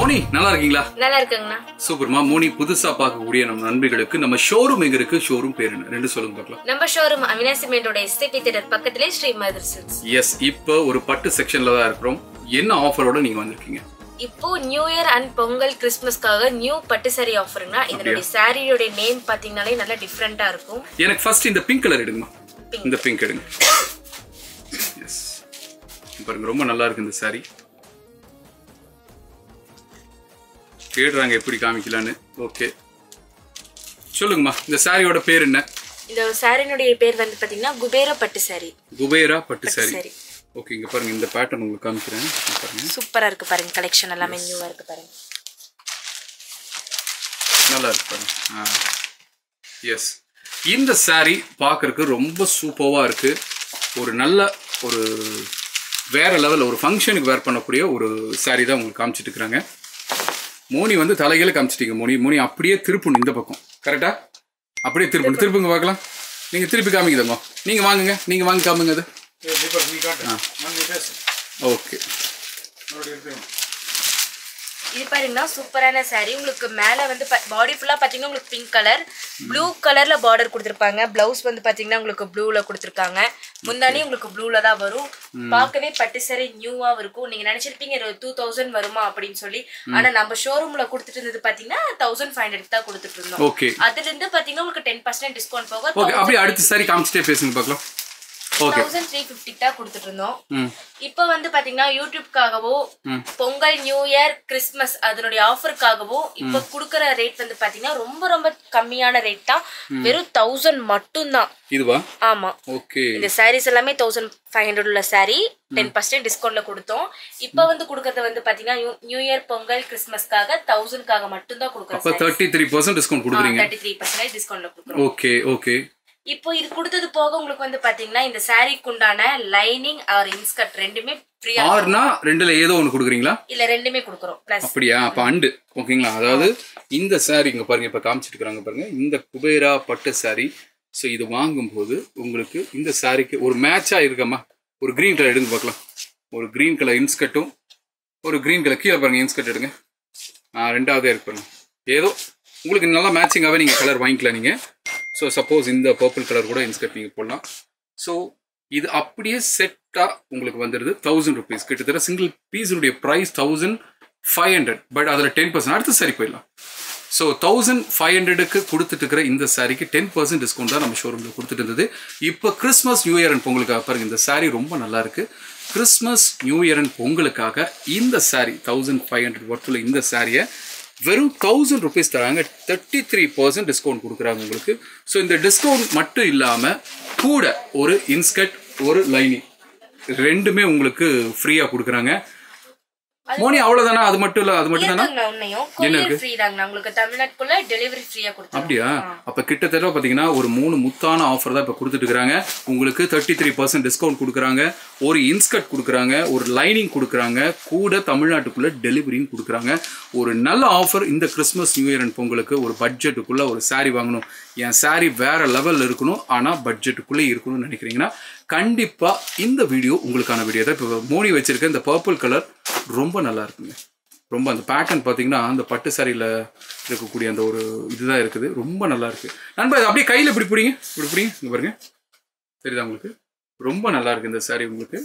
மோனி நல்லா இருக்கீங்களா நல்லா இருக்குங்கண்ணா சூப்பர்மா மோனி புதுசா பார்க்கக்கூடிய நம்ம நண்பர்களுக்கு நம்ம ஷோரூம் எங்க இருக்கு ஷோரூம் பேர் என்ன ரெண்டு சொல்லுங்க பார்க்கலாம் நம்ம ஷோரூம் அவினாசி மெயினோட எஸ்டிபி தியேட்டர் பக்கத்திலே ஸ்ரீ மதர் சில்க்ஸ் எஸ் இப்போ ஒரு பட்டு செக்ஷன்ல தான் இருக்கிறோம் என்ன ஆஃபரோட நீங்க வந்திருக்கீங்க இப்போ நியூ இயர் அண்ட் பொங்கல் கிறிஸ்மஸ்க்காக நியூ பட்டு saree ஆஃபருங்கண்ணா இதனுடைய சாரியோட நேம் பாத்தீங்கன்னாலே நல்லா டிஃப்ரெண்டா இருக்கும் எனக்கு ஃபர்ஸ்ட் இந்த பிங்க் கலர் எடுங்கம்மா இந்த பிங்க் எடுங்க எஸ் பாருங்க ரொம்ப நல்லா இருக்கு இந்த saree தேடுறாங்க எப்படி காமிக்கலான்னு ஓகே சொல்லுங்கம்மா இந்த சாரியோட பேர் என்ன இந்த சாரினுடைய பேர் வந்து பாத்தீங்கன்னா குபேர பட்டு saree குபேரா பட்டு saree saree. ஓகே இங்க பாருங்க இந்த பேட்டர்ன் உங்களுக்கு காமிக்கிறேன் இங்க பாருங்க சூப்பரா இருக்கு பாருங்க கலெக்ஷன் எல்லாமே நியூவா இருக்கு பாருங்க நல்லா இருக்கு பாருங்க ஆ எஸ் இந்த saree பார்க்கறதுக்கு ரொம்ப சூப்பராக இருக்கு ஒரு நல்ல ஒரு வேற லெவல் ஒரு ஃபங்க்ஷனுக்கு வேர் பண்ணக்கூடிய ஒரு saree தான் உங்களுக்கு காமிச்சிட்டு இருக்கிறாங்க மோனி வந்து தலைகளை காமிச்சிட்டீங்க மோனி மோனி அப்படியே திருப்பணும் இந்த பக்கம் கரெக்டா அப்படியே திருப்பணும் திருப்புங்க பார்க்கலாம் நீங்க திருப்பி காமிக்குதம்மா நீங்க வாங்குங்க நீங்க வாங்கி காமிங்க அது ஓகே இது பாருங்கன்னா சூப்பரான saree உங்களுக்கு மேல வந்து பாடி ஃபுல்லா பாத்தீங்கன்னா உங்களுக்கு பிங்க் கலர் ப்ளூ கலர்ல பார்டர் கொடுத்துருப்பாங்க பிளவுஸ் வந்து பாத்தீங்கன்னா உங்களுக்கு ப்ளூல கொடுத்துருக்காங்க முந்தானி உங்களுக்கு ப்ளூல தான் வரும் பார்க்கவே பட்டு saree நியூவா இருக்கும் நீங்க நினைச்சிருப்பீங்க டூ தௌசண்ட் வருமா அப்படின்னு சொல்லி ஆனா நம்ம ஷோரூம்ல கொடுத்துட்டு இருந்தது பாத்தீங்கன்னா தௌசண்ட் ஃபைவ் ஹண்ட்ரட் தான் கொடுத்துட்டு இருந்தோம் ஓகே அதுல இருந்து பாத்தீங்கன்னா உங்களுக்கு டென் பர்சன்ட் டிஸ்கவுண்ட் போக ஓகே அப்படியே அடுத்த saree காமிச்சிட்டே பேசுங்க பார்க்கலாம் ஓகே தௌசண்ட் த்ரீ ஃபிஃப்டி தான் கொடுத்துட்டு இருந்தோம் ம் இப்போ வந்து பாத்தீங்கன்னா யூடியூப்காகவோ பொங்கல் நியூ இயர் கிறிஸ்மஸ் அதனுடைய ஆஃபருக்காகவோ இப்போ கொடுக்குற ரேட் வந்து பாத்தீங்கன்னா ரொம்ப ரொம்ப கம்மியான ரேட் தான் வெறும் தௌசண்ட் மட்டும்தான் இதுவா ஆமா ஓகே இந்த சாரீஸ் எல்லாமே தௌசண்ட் ஃபைவ் ஹண்ட்ரட் உள்ள சாரீ டென் பர்சன்ட் டிஸ்கவுண்ட்ல கொடுத்தோம் இப்போ வந்து கொடுக்கறது வந்து பாத்தீங்கன்னா நியூ- நியூ இயர் பொங்கல் கிறிஸ்மஸ்க்காக தௌசண்ட்காக மட்டும்தான் அப்போ கொடுக்குறோம் தேர்ட்டி த்ரீ பர்சன்ட் டிஸ்கவுண்ட் கொடுக்குறீங்க தேர்ட்டி த்ரீ பர்சன்டேஜ் டிஸ்கவுண்ட்ல கொடுக்குறோம் ஓகே ஓகே இப்போ இது கொடுத்தது போக உங்களுக்கு வந்து பாத்தீங்கன்னா இந்த சாரீக்கு உண்டான லைனிங் ஆர் இன்ஸ்கர்ட் ரெண்டுமே ஃப்ரீயா ஆறுனா ரெண்டுல ஏதோ ஒன்று கொடுக்குறீங்களா இல்ல ரெண்டுமே கொடுக்குறோம் பிளஸ் அப்படியா அப்போ அண்டு ஓகேங்களா அதாவது இந்த saree இங்க பாருங்க இப்போ காமிச்சிட்டு இருக்காங்க பாருங்க இந்த குபேரா பட்டு saree ஸோ இது வாங்கும்போது உங்களுக்கு இந்த சாரிக்கு ஒரு மேட்சாக இருக்கம்மா ஒரு க்ரீன் கலர் எடுங்க பார்க்கலாம் ஒரு க்ரீன் கலர் இன்ஸ்கர்ட்டும் ஒரு க்ரீன் கலர் கீழே பாருங்க இன்ஸ்கர்ட் எடுங்க ஆ ரெண்டாவதே இருக்கு பாருங்க ஏதோ உங்களுக்கு நல்லா மேட்சிங்காகவே நீங்கள் கலர் வாங்கிக்கலாம் நீங்கள் ஸோ சப்போஸ் இந்த பர்பிள் கலர் கூட இன்ஸ்கர்ட் நீங்கள் போடலாம் ஸோ இது அப்படியே செட்டாக உங்களுக்கு வந்துடுது தௌசண்ட் ருபீஸ் கிட்டத்தட்ட சிங்கிள் பீஸுடைய price thousand five hundred but அதில் டென் பர்சன்ட் அடுத்த சாரி போயிடலாம் ஸோ தௌசண்ட் ஃபைவ் ஹண்ட்ரடுக்கு கொடுத்துட்டு இருக்கிற இந்த சாரிக்கு டென் பர்சன்ட் டிஸ்கவுண்ட் தான் நம்ம ஷோரூமில் கொடுத்துட்டு இருந்தது இப்போ கிறிஸ்மஸ் நியூ இயர் அண்ட் பொங்கலுக்காக பாருங்க இந்த சாரி ரொம்ப நல்லா இருக்கு கிறிஸ்மஸ் நியூ இயர் அண்ட் பொங்கலுக்காக இந்த சாரி தௌசண்ட் ஃபைவ் ஹண்ட்ரட் ஒர்த்தில் இந்த சாரியை வெறும் தௌசண்ட் ருபீஸ் தராங்க தேர்ட்டி த்ரீ பர்சன்ட் டிஸ்கவுண்ட் கொடுக்குறாங்க உங்களுக்கு ஸோ இந்த டிஸ்கவுண்ட் மட்டும் இல்லாமல் கூட ஒரு இன்ஸ்கர்ட் ஒரு லைனிங் ரெண்டுமே உங்களுக்கு ஃப்ரீயாக கொடுக்குறாங்க மோனி அவ்வளோதானா அது மட்டும் இல்லை அது மட்டும் தானா இருக்குங்கண்ணா உன்னையும் கொரியர் ஃப்ரீ தாங்கண்ணா உங்களுக்கு தமிழ்நாட்டுக்குள்ள டெலிவரி ஃப்ரீயா கொடுத்தோம் அப்படியா அப்ப கிட்டத்தட்ட பாத்தீங்கன்னா ஒரு மூணு முத்தான ஆஃபர் தான் இப்ப கொடுத்துட்டு இருக்காங்க உங்களுக்கு தேர்ட்டி த்ரீ பர்சன்ட் டிஸ்கவுண்ட் கொடுக்குறாங்க ஒரு இன்ஸ்கர்ட் கொடுக்குறாங்க ஒரு லைனிங் கொடுக்குறாங்க கூட தமிழ்நாட்டுக்குள்ள டெலிவரியும் கொடுக்குறாங்க ஒரு நல்ல ஆஃபர் இந்த கிறிஸ்மஸ் நியூ இயர் அண்ட் பொங்கலுக்கு ஒரு பட்ஜெட்டுக்குள்ள ஒரு saree வாங்கணும் என் saree வேற லெவல்ல இருக்கணும் ஆனா பட்ஜெட்டுக்குள்ளே இருக்கணும்னு நினைக்கிறீங்கன்னா கண்டிப்பா இந்த வீடியோ உங்களுக்கான வீடியோ தான் இப்போ மோனி வச்சிருக்க இந்த பர்பிள் கலர் ரொம்ப நல்லா இருக்குங்க ரொம்ப அந்த பேட்டர்ன் பார்த்தீங்கன்னா அந்த பட்டு சாரியில் இருக்கக்கூடிய அந்த ஒரு இதுதான் இருக்குது ரொம்ப நல்லா இருக்கு நண்பா இது அப்படியே கையில் இப்படி பிடிங்க இப்படி பிடிங்க இங்கே பாருங்க தெரியுதா உங்களுக்கு ரொம்ப நல்லா இருக்கு இந்த saree உங்களுக்கு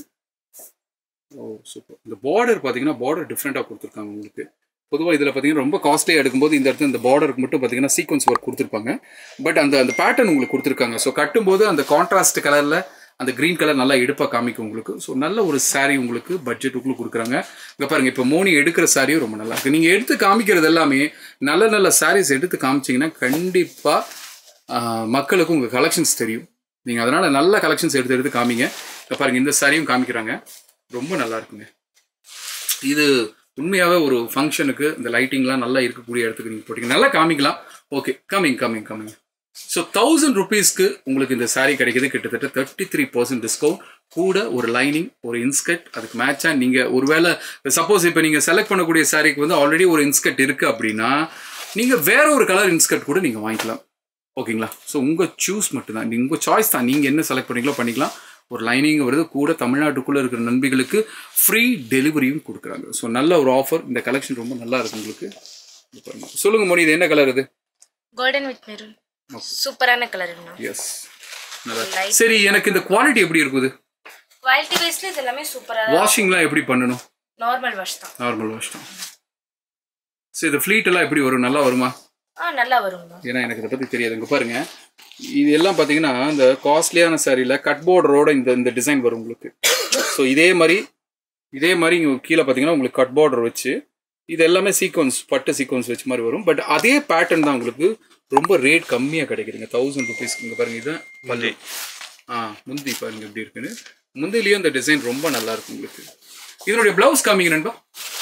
ஓ சூப்பர் இந்த பார்டர் பார்த்தீங்கன்னா பார்டர் டிஃப்ரெண்ட்டாக கொடுத்துருக்காங்க உங்களுக்கு பொதுவாக இதில் பார்த்தீங்கன்னா ரொம்ப காஸ்ட்லியாக எடுக்கும்போது இந்த இடத்துல இந்த பார்டருக்கு மட்டும் பார்த்தீங்கன்னா சீக்வன்ஸ் ஒர்க் கொடுத்துருப்பாங்க பட் அந்த அந்த பேட்டர்ன் உங்களுக்கு கொடுத்துருக்காங்க ஸோ கட்டும்போது அந்த கான்ட்ராஸ்ட் கலரில் அந்த க்ரீன் கலர் நல்லா எடுப்பாக காமிக்கும் உங்களுக்கு ஸோ நல்ல ஒரு saree உங்களுக்கு பட்ஜெட்டுக்குள்ளே கொடுக்குறாங்க இங்கே பாருங்க இப்போ மோனி எடுக்கிற சாரியும் ரொம்ப நல்லா இருக்கு நீங்கள் எடுத்து காமிக்கிறது எல்லாமே நல்ல நல்ல sarees எடுத்து காமிச்சிங்கன்னா கண்டிப்பாக மக்களுக்கு உங்கள் கலெக்ஷன்ஸ் தெரியும் நீங்கள் அதனால் நல்ல கலெக்ஷன்ஸ் எடுத்து எடுத்து காமிங்க இப்போ பாருங்க இந்த சாரியும் காமிக்கிறாங்க ரொம்ப நல்லா இருக்குங்க இது உண்மையாகவே ஒரு ஃபங்க்ஷனுக்கு இந்த லைட்டிங்லாம் நல்லா இருக்கக்கூடிய இடத்துக்கு நீங்கள் போட்டீங்க நல்லா காமிக்கலாம் okay coming coming coming so thousand ருபீஸ்க்கு உங்களுக்கு இந்த saree கிடைக்குது கிட்டத்தட்ட தேர்ட்டி த்ரீ பர்சன்ட் டிஸ்கவுண்ட் கூட ஒரு லைனிங் ஒரு இன்ஸ்கர்ட் அதுக்கு மேட்சாக நீங்கள் ஒருவேளை சப்போஸ் இப்போ நீங்கள் செலக்ட் பண்ணக்கூடிய சாரிக்கு வந்து ஆல்ரெடி ஒரு இன்ஸ்கர்ட் இருக்குது அப்படின்னா நீங்கள் வேற ஒரு கலர் இன்ஸ்கர்ட் கூட நீங்கள் வாங்கிக்கலாம் ஓகேங்களா ஸோ உங்கள் சூஸ் மட்டும்தான் உங்கள் சாய்ஸ் தான் நீங்கள் என்ன செலக்ட் பண்ணீங்களோ பண்ணிக்கலாம் ஒரு லைனிங் வருது கூட தமிழ்நாட்டுக்குள்ளே இருக்கிற நண்பிகளுக்கு ஃப்ரீ டெலிவரியும் கொடுக்குறாங்க ஸோ நல்ல ஒரு ஆஃபர் இந்த கலெக்ஷன் ரொம்ப நல்லா இருக்கு உங்களுக்கு இது பாருங்க. சொல்லுங்க மோனி இது என்ன கலர் இது கோல்டன் வித் மெரூன் சூப்பரான கலருங்கண்ணா எஸ் நல்லா Light. சரி எனக்கு இந்த குவாலிட்டி எப்படி இருக்குது குவாலிட்டி வைஸ்ல இது எல்லாமே சூப்பரா வாஷிங்லாம் எப்படி பண்ணணும் நார்மல் வாஷ் தான் நார்மல் வாஷ் தான் சரி இந்த ஃப்ளீட் எல்லாம் எப்படி வரும் நல்லா வருமா ஆ நல்லா வருங்கண்ணா ஏன்னா எனக்கு இதை பற்றி தெரியாது இங்கே பாருங்க இது எல்லாம் பார்த்தீங்கன்னா இந்த காஸ்ட்லியான சாரியில் கட் பார்டரோட இந்த இந்த டிசைன் வரும் உங்களுக்கு ஸோ இதே மாதிரி இதே மாதிரி இங்கே கீழே பார்த்தீங்கன்னா உங்களுக்கு கட் பார்டர் வச்சு இது எல்லாமே சீக்வன்ஸ் பட்டு சீக்வன்ஸ் வச்ச மாதிரி வரும் பட் அதே பேட்டர்ன் தான் உங்களுக்கு ரொம்ப ரேட் கம்மியாக கிடைக்குதுங்க தௌசண்ட் ருபீஸ் இங்கே பாருங்க இதுதான் பல்லு ஆ முந்தி பாருங்க எப்படி இருக்குன்னு முந்திலேயும் இந்த டிசைன் ரொம்ப நல்லா இருக்கு உங்களுக்கு இதனுடைய பிளவுஸ் காமிங்க நண்பா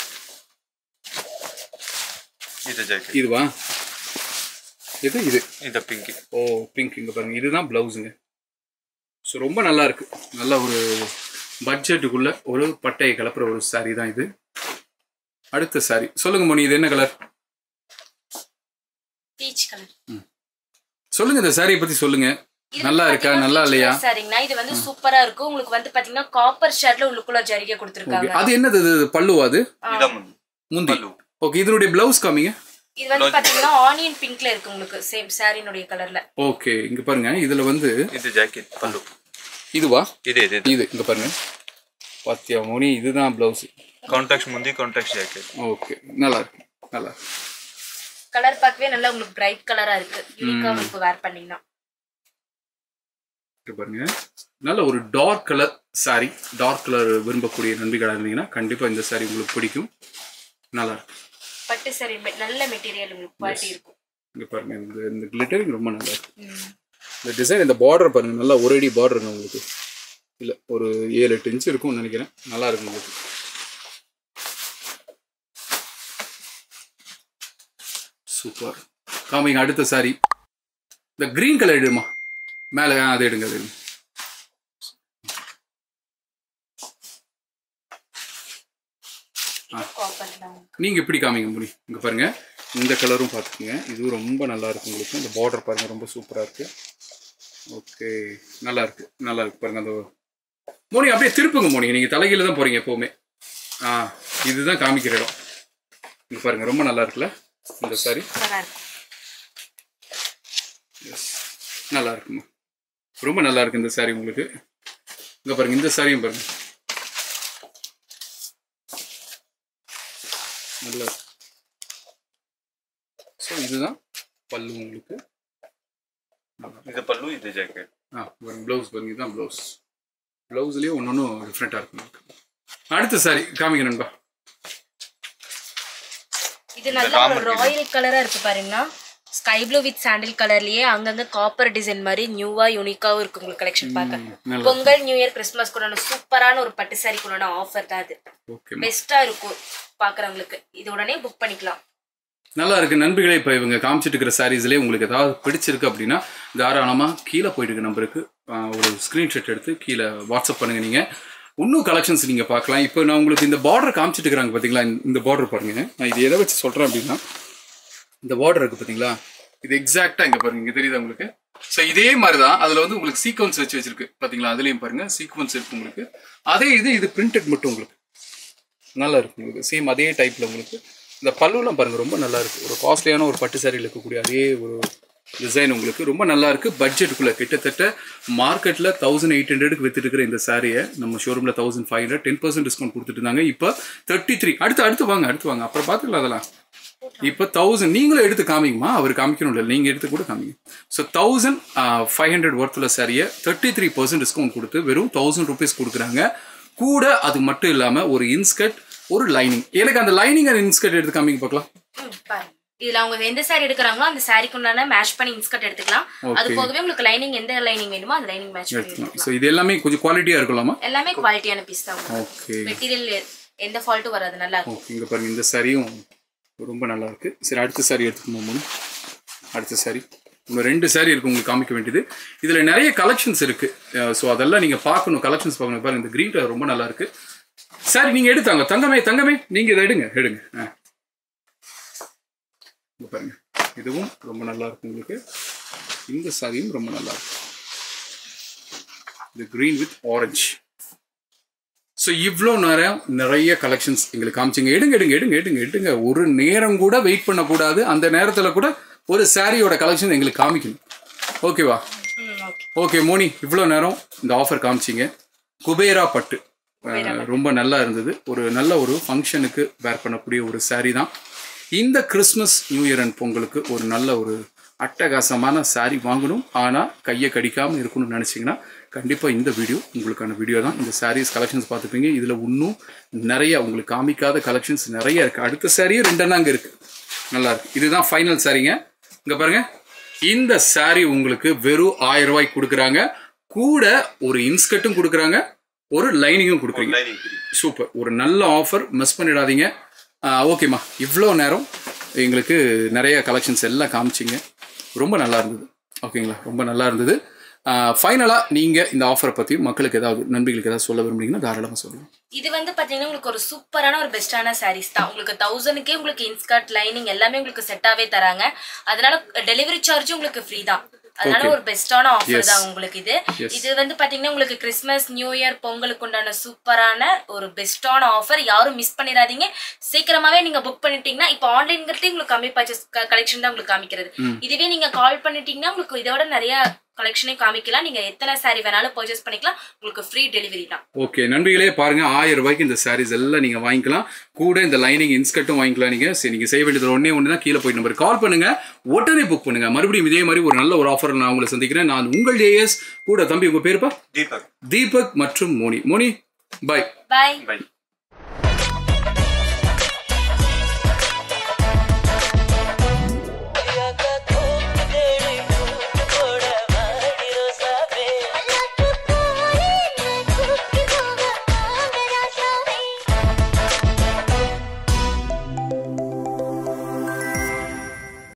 இது ஜாக்கெட் இதுவா இது இது இது பிங்க் ஓ பிங்க் இங்கே பாருங்க இதுதான் ப்ளவுஸுங்க ஸோ ரொம்ப நல்லா இருக்கு நல்ல ஒரு பட்ஜெட்டுக்குள்ள ஒரு பட்டையை கலப்புற ஒரு saree தான் இது அடுத்த saree சொல்லுங்க மோனி இது என்ன கலர் பீச் கலர் சொல்லுங்க இந்த சாரியை பத்தி சொல்லுங்க நல்லா இருக்கா நல்லா இல்லையா சரிங்கண்ணா இது வந்து சூப்பரா இருக்கும் உங்களுக்கு வந்து பாத்தீங்கன்னா காப்பர் ஷேட்ல உள்ளுக்குள்ள ஜரிகை கொடுத்துருக்காங்க Okay. அது என்னது இது பல்லுவா அது இதான் முந்தி முந்தி பல்லு. ஓகே இதனுடைய பிளவுஸ் காமிங்க இது வந்து பாத்தீங்கன்னா ஆனியன் பிங்க்ல இருக்கு உங்களுக்கு சேம் சாரினுடைய கலர்ல ஓகே இங்க பாருங்க இதுல வந்து இது ஜாக்கெட் பல்லு இதுவா இது இது இது இங்க பாருங்க பாத்தியா மோனி இதுதான் பிளவுஸ் கான்டாக்ட் முந்தி கான்டாக்ட் ஜாக்கெட் ஓகே நல்லா இருக்கு நல்லா இருக்கு கலர் பார்க்கவே நல்லா உங்களுக்கு பிரைட் கலரா இருக்கு யூனிக்கா உங்களுக்கு வேர் பண்ணீங்கன்னா இங்க பாருங்க நல்ல ஒரு dark colour saree dark colour விரும்பக்கூடிய நண்பிகளாக இருந்தீங்கன்னா கண்டிப்பா இந்த saree உங்களுக்கு பிடிக்கும் நல்லா இருக்கு பட்டு சரி நல்ல மெட்டீரியல் உங்களுக்கு குவாலிட்டி இருக்கும் இங்க பாருங்க இந்த இந்த கிளிட்டரிங் ரொம்ப நல்லா இருக்கு ம். இந்த டிசைன் இந்த பார்டர் பாருங்க நல்லா ஒரு அடி பார்டருங்க உங்களுக்கு இல்ல ஒரு ஏழு எட்டு இன்ச் இருக்கும்னு நினைக்கிறேன் நல்லா இருக்கு உங்களுக்கு சூப்பர் காமிங்க அடுத்த saree இந்த கிரீன் கலர் எடுமா மேலே ஆ, அதை எடுங்க அதை எடுங்க காப்பர் தான் நீங்க எப்படி காமிங்க முடியும் இங்க பாருங்க இந்த கலரும் பார்த்துக்குங்க இதுவும் ரொம்ப நல்லா இருக்கு உங்களுக்கு இந்த பார்டர் பாருங்க ரொம்ப சூப்பரா இருக்கு ஓகே நல்லா இருக்கு நல்லா இருக்கு பாருங்க அந்த மோனி அப்படியே திருப்புங்க மோனி நீங்க தலைகீழ தான் போறீங்க எப்பவுமே ஆ இதுதான் காமிக்கிற இடம் இங்க பாருங்க ரொம்ப நல்லா இருக்குல்ல இந்த சாரி சூப்பரா இருக்கும் எஸ் நல்லா இருக்குமா ரொம்ப நல்லா இருக்கு இந்த சாரி உங்களுக்கு இங்க பாருங்க இந்த சாரியும் பாருங்க நல்லா ஸோ இதுதான் பல்லு உங்களுக்கு இது பல்லு இது ஜாக்கெட் ஆ பாருங்க ப்ளவுஸ் பாருங்க இதுதான் ப்ளவுஸ் ப்ளவுஸ்லேயே ஒன்று ஒன்றும் டிஃப்ரெண்ட்டாக இருக்கும் உங்களுக்கு அடுத்த சாரி காமிங்க நண்பா இது நல்ல ஒரு ராயல் கலரா இருக்கு பாருங்கன்னா ஸ்கை ப்ளூ வித் சாண்டில் கலர்லயே அங்கங்க காப்பர் டிசைன் மாதிரி நியூவா யூனிக்காவும் இருக்கு உங்களுக்கு கலெக்ஷன் பார்க்க நல்லா பொங்கல் நியூ இயர் கிறிஸ்மஸ் கூட சூப்பரான ஒரு பட்டு சாரி கூட ஆஃபர் தான் அது ஓகே பெஸ்டா இருக்கும் பாக்குறவங்களுக்கு இது உடனே புக் பண்ணிக்கலாம் நல்லா இருக்கு நண்பிகளே இப்போ இவங்க காமிச்சிட்டு இருக்கிற சாரீஸ்லேயே உங்களுக்கு ஏதாவது பிடிச்சிருக்கு அப்படின்னா தாராளமாக கீழே போயிட்டு இருக்க நம்பருக்கு ஆஹ், ஒரு ஸ்க்ரீன்ஷாட் எடுத்து கீழே வாட்ஸ்அப் பண்ணுங்க நீங்கள் இன்னும் கலெக்ஷன்ஸ் நீங்கள் பார்க்கலாம் இப்போ நான் உங்களுக்கு இந்த பார்டர் காமிச்சிட்டு இருக்கிறாங்க பார்த்தீங்களா இந்த- இந்த பார்டர் பாருங்க நான் இது எதை வச்சு சொல்கிறேன் அப்படின்னா இந்த பார்டர் இருக்கு பார்த்தீங்களா இது எக்ஸாக்டாக இங்கே பாருங்க இங்கே தெரியுதா உங்களுக்கு ஸோ இதே மாதிரி தான் அதில் வந்து உங்களுக்கு சீக்வன்ஸ் வச்சு வச்சிருக்கு பார்த்தீங்களா அதுலேயும் பாருங்க சீக்வன்ஸ் இருக்கு உங்களுக்கு அதே இது இது பிரிண்டட் மட்டும் உங்களுக்கு நல்லா இருக்கு உங்களுக்கு சேம் அதே டைப்ல உங்களுக்கு இந்த பல்லுலாம் பாருங்க ரொம்ப நல்லா இருக்கு ஒரு காஸ்ட்லியான ஒரு பட்டு சாரியில் இருக்கக்கூடிய அதே ஒரு டிசைன் உங்களுக்கு ரொம்ப நல்லா இருக்கு பட்ஜெட்டுக்குள்ள கிட்டத்தட்ட மார்க்கெட்ல தௌசண்ட் எயிட் ஹண்ட்ரடுக்கு வித்துட்டு இருக்கிற இந்த சாரியை நம்ம ஷோரூம்ல thousand five hundred ten percent discount கொடுத்துட்டு இருந்தாங்க இப்போ தேர்ட்டி த்ரீ அடுத்து அடுத்து வாங்க அடுத்து வாங்க அப்புறம் பார்த்துக்கலாம் அதெல்லாம் இப்போ தௌசண்ட் நீங்களும் எடுத்து காமிங்கம்மா அவர் காமிக்கணும் இல்லை நீங்கள் எடுத்து கூட காமிங்க ஸோ தௌசண்ட் ஃபைவ் ஹண்ட்ரட் ஒர்த்தில் சாரியை தேர்ட்டி த்ரீ பர்சன்ட் டிஸ்கவுண்ட் கொடுத்து வெறும் தௌசண்ட் ருபீஸ் கொடுக்குறாங்க கூட அது மட்டும் இல்லாமல் ஒரு இன்ஸ்கர்ட் ஒரு லைனிங் எனக்கு அந்த லைனிங் அந்த இன்ஸ்கர்ட் எடுத்து காமிங்க பார்க்கலாம் ம், பாருங்க இதுல அவங்க எந்த சாரி எடுக்கிறாங்களோ அந்த சாரிக்கு உண்டான மேட்ச் பண்ணி இன்ஸ்கர்ட் எடுத்துக்கலாம் அது போகவே உங்களுக்கு லைனிங் எந்த லைனிங் வேணுமோ அந்த லைனிங் மேட்ச் பண்ணி எடுத்துக்கலாம் ஸோ இது எல்லாமே கொஞ்சம் குவாலிட்டியாக இருக்கலாமா எல்லாமே குவாலிட்டியான பீஸ் தான் ஓகே மெட்டீரியல் எந்த ஃபால்ட்டும் வராது நல்லா இருக்கும் ஓகே இங்கே பாருங்க இந்த சாரியும் ரொம்ப நல்லா இருக்கு சரி அடுத்த சாரி எடுத்துக்கணும் மூணு அடுத்த சாரி இன்னும் ரெண்டு சாரி இருக்கு உங்களுக்கு காமிக்க வேண்டியது இதில் நிறைய கலெக்ஷன்ஸ் இருக்கு ஸோ அதெல்லாம் நீங்கள் பார்க்கணும் கலெக்ஷன்ஸ் பார்க்கணும் பாருங்க இந்த க்ரீன் கலர் ரொம்ப நல்லா இருக்கு சாரி நீங்கள் எடுத்தாங்க தங்கமே தங்கமே நீங்கள் இதை எடுங்க எடுங்க ஆ இங்க பாருங்க இதுவும் ரொம்ப நல்லா இருக்கு உங்களுக்கு இந்த சாரியும் ரொம்ப நல்லா இருக்கு இந்த green வித் ஆரஞ்சு ஸோ இவ்வளோ நேரம் நிறைய கலெக்ஷன்ஸ் எங்களுக்கு காமிச்சிங்க எடுங்க எடுங்க எடுங்க எடுங்க எடுங்க ஒரு நேரம் கூட வெயிட் பண்ணக்கூடாது அந்த நேரத்தில் கூட ஒரு சாரியோட கலெக்ஷன் எங்களுக்கு காமிக்கணும் ஓகேவா ம் ஓகே ஓகே மோனி இவ்வளோ நேரம் இந்த ஆஃபர் காமிச்சிங்க குபேரா பட்டு அஹ், ரொம்ப நல்லா இருந்தது ஒரு நல்ல ஒரு ஃபங்க்ஷனுக்கு வேர் பண்ணக்கூடிய ஒரு saree தான் இந்த கிறிஸ்மஸ் நியூ இயர் அண்ட் பொங்கலுக்கு ஒரு நல்ல ஒரு அட்டகாசமான saree வாங்கணும் ஆனால் கையை கடிக்காமல் இருக்கணும்னு நினச்சிங்கன்னா கண்டிப்பாக இந்த வீடியோ உங்களுக்கான வீடியோ தான் இந்த சாரீஸ் கலெக்ஷன்ஸ் பார்த்துப்பீங்க இதில் இன்னும் நிறைய உங்களுக்கு காமிக்காத கலெக்ஷன்ஸ் நிறைய இருக்குது அடுத்த சாரியும் ரெண்டெண்ணா அங்கே இருக்குது நல்லா இருக்கு இதுதான் ஃபைனல் சாரீங்க இங்கே பாருங்க இந்த saree உங்களுக்கு வெறும் ஆயிரம் ரூபாய்க்கு கொடுக்குறாங்க கூட ஒரு இன்ஸ்கர்ட்டும் கொடுக்குறாங்க ஒரு லைனிங்கும் கொடுக்குறீங்க லைனிங் ஃப்ரீ சூப்பர் ஒரு நல்ல ஆஃபர் மிஸ் பண்ணிடாதீங்க ஓகேம்மா இவ்வளோ நேரம் எங்களுக்கு நிறைய கலெக்ஷன்ஸ் எல்லாம் காமிச்சிங்க ரொம்ப நல்லா இருந்தது ஓகேங்களா ரொம்ப நல்லா இருந்தது ஃபைனலாக நீங்கள் இந்த ஆஃபரை பற்றி மக்களுக்கு ஏதாவது நண்பிகளுக்கு ஏதாவது சொல்ல விரும்புனீங்கன்னா தாராளமாக சொல்லுங்கள் இது வந்து பாத்தீங்கன்னா உங்களுக்கு ஒரு சூப்பரான ஒரு பெஸ்டான சாரீஸ் தான் உங்களுக்கு தௌசண்ட்க்கே உங்களுக்கு இன்ஸ்கர்ட் லைனிங் எல்லாமே உங்களுக்கு செட்டாவே தராங்க அதனால டெலிவரி சார்ஜும் உங்களுக்கு ஃப்ரீ தான் அதனால ஒரு பெஸ்டான ஆஃபர் தான் உங்களுக்கு இது இது வந்து பாத்தீங்கன்னா உங்களுக்கு கிறிஸ்மஸ் நியூ இயர் பொங்கலுக்கு உண்டான சூப்பரான ஒரு பெஸ்டான ஆஃபர் யாரும் மிஸ் பண்ணிடாதீங்க சீக்கிரமாவே நீங்க புக் பண்ணிட்டீங்கன்னா இப்போ ஆன்லைன்ங்கிறது உங்களுக்கு கம்மி பர்ச்சேஸ் கலெக்ஷன் தான் உங்களுக்கு காமிக்கிறது இதுவே நீங்க கால் பண்ணிட்டீங்கன்னா உங்களுக்கு இதோட நிறைய கலெக்ஷனே காமிக்கலாம் நீங்க எத்தனை saree வேணாலும் பர்ச்சேஸ் பண்ணிக்கலாம் உங்களுக்கு ஃப்ரீ டெலிவரி தான் ஓகே நண்பிகளே பாருங்க ஆயிரம் ரூபாய்க்கு இந்த சாரீஸ் எல்லாம் நீங்க வாங்கிக்கலாம் கூட இந்த லைனிங் இன்ஸ்கர்ட்டும் வாங்கிக்கலாம் நீங்க சரி நீங்க செய்ய வேண்டியது ஒண்ணே ஒன்று தான் கீழே போய் நம்பர் கால் பண்ணுங்க உடனே புக் பண்ணுங்க மறுபடியும் இதே மாதிரி ஒரு நல்ல ஒரு ஆஃபர் நான் உங்களை சந்திக்கிறேன் நான் உங்கள் ஏஎஸ் கூட தம்பி உங்க பேருப்பா தீபக் தீபக் மற்றும் மோனி மோனி பாய் பாய் பை